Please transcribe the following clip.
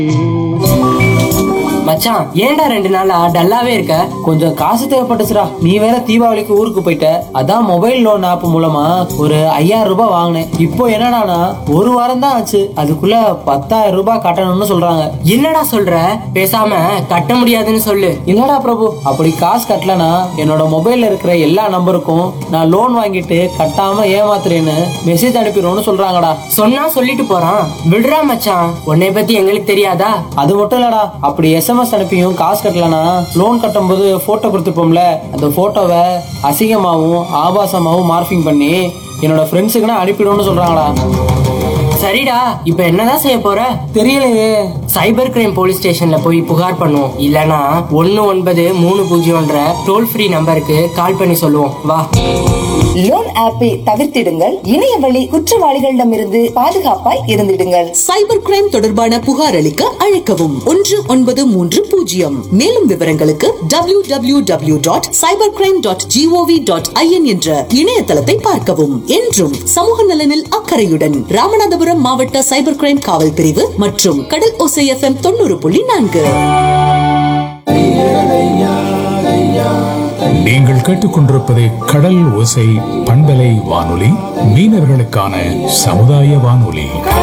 மச்சான் ஏன்டா ரெண்டு நாளா டல்லாவே இருக்க கொஞ்சம் காசு தேவைப்பட்டுச்சுடா நீ வேற தீபாவளிக்கு ஊருக்கு போயிட்ட அதான் மொபைல் லோன் ஆப் மூலமா ஒரு ஐயாயிரம் ரூபாய் வாங்கினேன் இப்போ என்னடானா ஒரு வாரம் தான் ஆச்சு அதுக்குள்ள பத்தாயிரம் ரூபாய் கட்டணும்னு சொல்றாங்க என்னடா சொல்ற பேசாம கட்ட முடியாதுன்னு சொல்லு இல்லடா பிரபு அப்படி காசு கட்டலனா என்னோட மொபைல்ல இருக்கிற எல்லா நம்பருக்கும் நான் லோன் வாங்கிட்டு கட்டாம ஏமாத்துறேன்னு மெசேஜ் அனுப்பிடுவோம்னு சொல்றாங்கடா சொன்னா சொல்லிட்டு போறான் விடுறா மச்சான் உன்னை பத்தி எங்களுக்கு தெரியாதா அது மட்டும் இல்லடா அப்படி எஸ்எம்எஸ் அனுப்பியும் காசு கட்டலனா லோன் கட்டும்போது போட்டோ கொடுத்துருப்போம்ல அந்த போட்டோவை அசிங்கமாவும் ஆபாசமாவும் மார்பிங் பண்ணி என்னோட ஃப்ரெண்ட்ஸுக்குன்னா அனுப்பிடுவோம்னு சொல்றாங்கடா சரிடா இப்ப என்னதான் செய்ய போற தெரியலையே சைபர் கிரைம் போலீஸ் ஸ்டேஷன்ல போய் புகார் பண்ணுவோம் இல்லனா ஒன்னு ஒன்பது மூணு பூஜ்ஜியம்ன்ற டோல் ஃப்ரீ நம்பருக்கு கால் பண்ணி சொல்லுவோம் வா லோன் ஆப்பை தவிர்த்திடுங்கள் இணைய வழி குற்றவாளிகளிடமிருந்து பாதுகாப்பாய் இருந்திடுங்கள் சைபர் கிரைம் தொடர்பான புகார் அளிக்க அழைக்கவும் ஒன்று ஒன்பது மூன்று பூஜ்ஜியம் மேலும் விவரங்களுக்கு W W W dot cyber crime dot gov dot in என்ற இணையதளத்தை பார்க்கவும் என்றும் சமூக நலனில் அக்கறையுடன் ராமநாதபுரம் மாவட்ட சைபர் கிரைம் காவல் பிரிவு மற்றும் கடல் ஓசை எஃப்எம் தொண்ணூறு புள்ளி நான்கு நீங்கள் கேட்டுக்கொண்டிருப்பது கடல் ஓசை பண்பலை வானொலி மீனவர்களுக்கான சமுதாய வானொலி